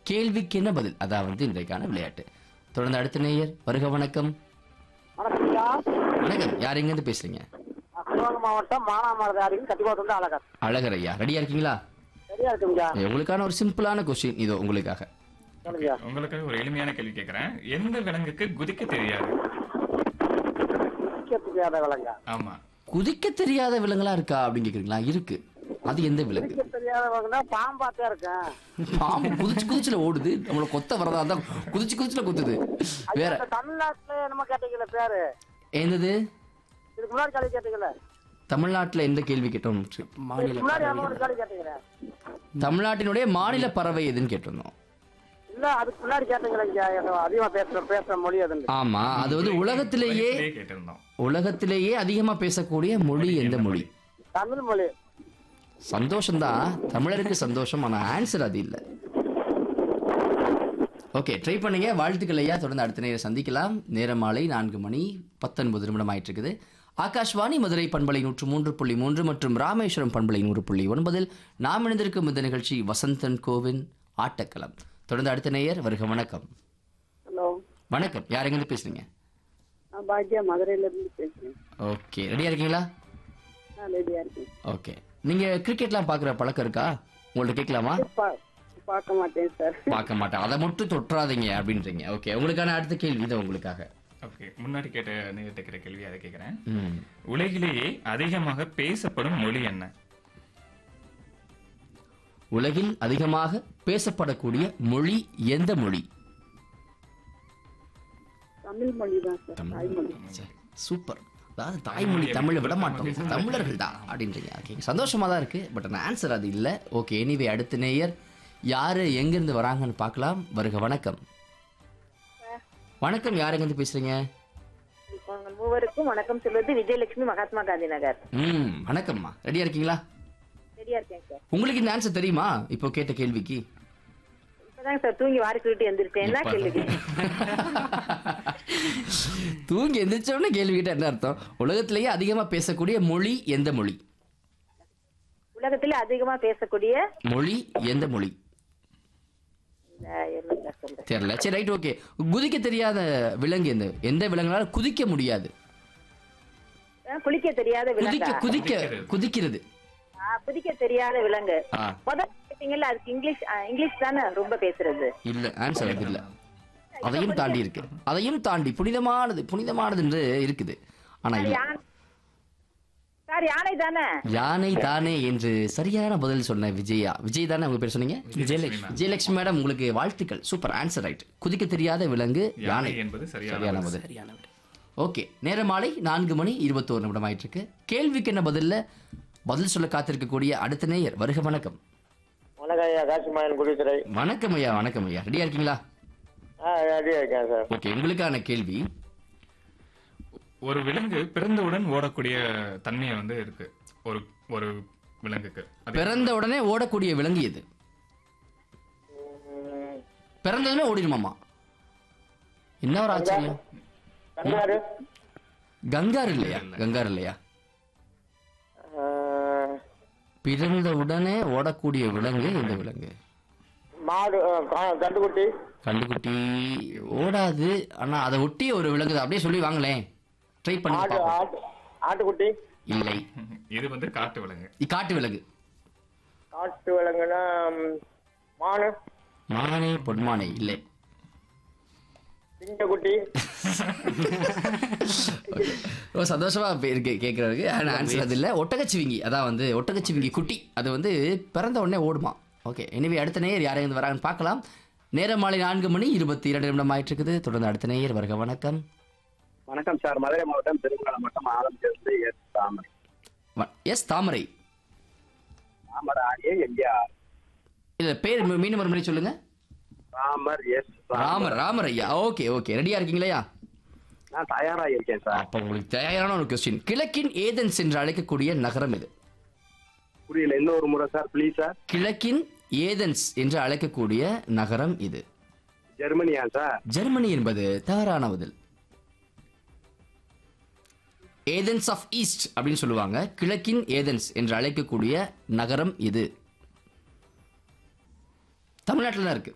கேள்விக்கு என்ன பதில் அதான் வந்து இன்றைக்கான விளையாட்டு தொடர்ந்து அடுத்த நேயர் வருக வணக்கம் வணக்கம் ஐயா வணக்கம் யார் எங்கேருந்து பேசுறீங்க நான் சிவகங்கை மாவட்டம் மானாமரதாரின் கட்டிக்கோட்டு அழகர் அழகர் ஐயா ரெடியா இருக்கீங்களா சரியா இருக்குங்கய்யா உங்களுக்கான ஒரு சிம்பிளான கொஸ்டின் இதோ உங்களுக்காக சொல்லுங்க உங்களுக்கு ஒரு எளிமையான கேள்வி கேட்கிறேன் எந்த விலங்குக்கு குதிக்க தெரியாது முக்கிய தெரியாத விலங்க ஆமா குதிக்க தெரியாத விலங்குலாம் இருக்கா அப்படின்னு கேக்குறீங்களா இருக்கு அது எந்த விலங்கு முக்கிய தெரியாத விலங்குனா பாம்பாத்தே இருக்கேன் பாம்பு குதிச்சு குதிச்சுல ஓடுது நம்மள கொத்த வரதா இருந்தா குதிச்சு குதிச்சுல குத்துது வேற ஐயா, இந்த தமிழ்நாட்டுல என்னமோ கேட்டீங்கல்ல பேரு என்னது இதுக்கு முன்னாடி கேள்வி கேட்டீங்கல்ல தமிழ்நாட்டுல எந்த கேள்வி கேட்டோம் இதுக்கு முன்னாடி என்னமோ ஒரு கேள்வி கேட்டீங்களே தமிழ்நாட்டினுடைய மாநில பறவை எதுன்னு கேட்டிருந்தோம் இல்ல அதுக்கு முன்னாடி கேட்டீங்களா ஐயா எனக்கு அதிகமா பேசுற பேசுற மொழி அதுன்னு ஆமா அது வந்து உலகத்திலேயே வயிற்றிலேயே கேட்டிருந்தோம் உலகத்திலேயே அதிகமா பேசக்கூடிய மொழி எந்த மொழி தமிழ் மொழி சந்தோஷம்தான் தமிழருக்கு சந்தோஷம் ஆனா ஆன்சர் அது இல்ல ஓகே ட்ரை பண்ணுங்க வாழ்த்துக்கள் ஐயா தொடர்ந்து அடுத்த நேரம் சந்திக்கலாம் நேரம் மாலை நான்கு மணி பத்தொன்பது நிமிடம் ஆயிட்டு இருக்குது ஆகாஷ்வாணி மதுரை பண்பலை நூற்று மூன்று புள்ளி மூன்று மற்றும் ராமேஸ்வரம் பண்பலை நூறு புள்ளி ஒன்பதில் நாம் இணைந்திருக்கும் இந்த நிகழ்ச்சி வசந்தன் கோவின் ஆட்டக்களம் தொடர்ந்து அடுத்த நேயர் வருக வணக்கம் ஹலோ வணக்கம் யார் எங்கிருந்து பேசுறீங்க நான் பாக்யா மதுரையில இருந்து பேசுறேன் ஓகே ரெடியா இருக்கீங்களா நான் ரெடியா இருக்கேன் ஓகே நீங்க கிரிக்கெட்லாம் பார்க்குற பழக்கம் இருக்கா உங்கள்ட்ட கேட்கலாமா பா- பார்க்க மாட்டேன் சார் பார்க்க மாட்டேன் அதை மட்டும் தொற்றாதீங்க அப்படின்றீங்க ஓகே உங்களுக்கான அடுத்த கேள்வி இது உங்களுக்காக ஓகே முன்னாடி கேட்ட நேரத்தை கேட்ட கேள்வி அதை கேட்கிறேன் ம். உலகிலேயே அதிகமாக பேசப்படும் மொழி என்ன உலகில் அதிகமாக பேசப்படக்கூடிய மொழி எந்த மொழி தமிழ் மொழி தான் சார் தாய்மொழி ச்சே, சூப்பர் அதாவது தாய்மொழி தமிழை விட மாட்டோம் தமிழர்கள் தான் அப்படின்றீங்க ஓகே சந்தோஷமா தான் இருக்கு பட் அந்த ஆன்சர் அது இல்லை ஓகே எனிவே அடுத்த நேயர் யாரு எங்கிருந்து வராங்கன்னு பார்க்கலாம் வருக வணக்கம் வணக்கம் யார் எங்கிருந்து பேசுறீங்க உங்கள் மூவருக்கும் வணக்கம் சொல்வது விஜயலட்சுமி மகாத்மா காந்தி நகர் ம் வணக்கம்மா ரெடியா இருக்கீங்களா சரியா இருக்கேன் சார் உங்களுக்கு இந்த ஆன்சர் தெரியுமா இப்போ கேட்ட கேள்விக்கு இப்பதாங்க சார் தூங்கி வாரி சொல்லிட்டு எந்திரிச்சேன் என்ன கேள்வி தூங்கி எந்திரிச்ச உடனே கேள்வி கேட்டா என்ன அர்த்தம் உலகத்திலேயே அதிகமா பேசக்கூடிய மொழி எந்த மொழி உலகத்துல அதிகமா பேசக்கூடிய மொழி எந்த மொழி இந்த என்ன சொல்றேன் தெரியல சரி ரைட் ஓகே குதிக்க தெரியாத விலங்கு எந்த எந்த விலங்குனால குதிக்க முடியாது அஹ், குளிக்க தெரியாத குதிக்க விலங்கு குதிக்க குதிக்கிறது குதிக்க தெரியாத விலங்கு ஆ முதல் கேட்டீங்கல்ல அதுக்கு இங்கிலீஷ் அஹ், இங்கிலீஷ் தானே ரொம்ப பேசுறது இல்ல ஆன்சர் அது இல்ல அதையும் தாண்டி இருக்கு அதையும் தாண்டி புனிதமானது புனிதமானது என்று இருக்குது ஆனா இல்ல யானை சார் யானை தானே யானை தானே என்று சரியான பதில் சொன்ன விஜயா விஜய் தானே உங்க பேர் சொன்னீங்க விஜயலட்சுமி விஜயலட்சுமி மேடம் உங்களுக்கு வாழ்த்துக்கள் சூப்பர் ஆன்சர் ரைட் குதிக்க தெரியாத விலங்கு யானை யானை என்பது சரியான சரியான பதில் ஓகே நேர மாலை நான்கு மணி இருபத்தோரு நிமிடம் ஆயிட்டு இருக்கு கேள்விக்கு என்ன பதில்ல பதில் சொல்ல காத்திருக்கக்கூடிய அடுத்த நேயர் வருக வணக்கம் வணக்கம் ஐயா காசிமாயன் குடித்துறை வணக்கம் ஐயா வணக்கம் ஐயா ரெடியா இருக்கீங்களா ஆ ரெடியா இருக்கேன் சார் ஓகே உங்களுக்கான கேள்வி ஒரு விலங்கு பிறந்தவுடன் ஓடக்கூடிய தன்மையை வந்து இருக்கு ஒரு ஒரு விலங்குக்கு அது பிறந்த உடனே ஓடக்கூடிய விலங்கு எது பிறந்ததுமே ஓடிடுமாமா என்ன ஒரு ஆச்சரியம் கண்ணாரு கங்கார் இல்லையா கங்கார் இல்லையா பிறந்த உடனே ஓடக்கூடிய விலங்கு இந்த விலங்கு மாடு கண்டுக்குட்டி கண்டுக்குட்டி ஓடாது ஆனா அதை ஒட்டி ஒரு விலங்கு தான். அப்படியே சொல்லி வாங்களேன் ட்ரை பண்ணி பார்ப்போம் ஆட்டு ஆட்டுக்குட்டி இல்லை இது வந்து காட்டு விலங்கு இது காட்டு விலங்கு காட்டு விலங்குனா ம், மானு மானே பொன்மானை இல்லை சிங்கக்குட்டி ரொம்ப சந்தோஷமா இப்ப இருக்கு கேட்கறதுக்கு ஆனால் ஆன்சர் அது இல்லை ஒட்டகச்சிவிங்கி அதான் வந்து ஒட்டகச்சிவிங்கி குட்டி அது வந்து பிறந்த உடனே ஓடுமா ஓகே எனவே அடுத்த நேயர் யாரையும் வராங்கன்னு பார்க்கலாம் நேரம் மாலை நான்கு மணி இருபத்தி இரண்டு நிமிடம் ஆயிட்டு இருக்குது தொடர்ந்து அடுத்த நேயர் வருக வணக்கம் வணக்கம் சார் மதுரை மாவட்டம் திருமணம் மட்டும் ஆரம்பிச்சிருந்து எஸ் தாமரை வ- எஸ் தாமரை தாமரை ஆடிய எம்ஜிஆர் இல்ல பேர் மீ- மீண்டும் ஒரு முறை சொல்லுங்க ராமர் எஸ் ராமர் ராமர் ஐயா ஓகே ஓகே ரெடியா இருக்கீங்களா நான் தயாரா இருக்கேன் சார் அப்ப உங்களுக்கு தயாரான ஒரு கொஸ்டின் கிழக்கின் ஏதென்ஸ் என்று அழைக்கக்கூடிய நகரம் இது புரியல இன்னொரு முறை சார் ப்ளீஸ் சார் கிழக்கின் ஏதென்ஸ் என்று அழைக்கக்கூடிய நகரம் இது ஜெர்மனியா சார் ஜெர்மனி என்பது தவறான பதில் ஏதென்ஸ் ஆஃப் ஈஸ்ட் அப்படின்னு சொல்லுவாங்க கிழக்கின் ஏதென்ஸ் என்று அழைக்கக்கூடிய நகரம் இது தமிழ்நாட்டில் தான் இருக்கு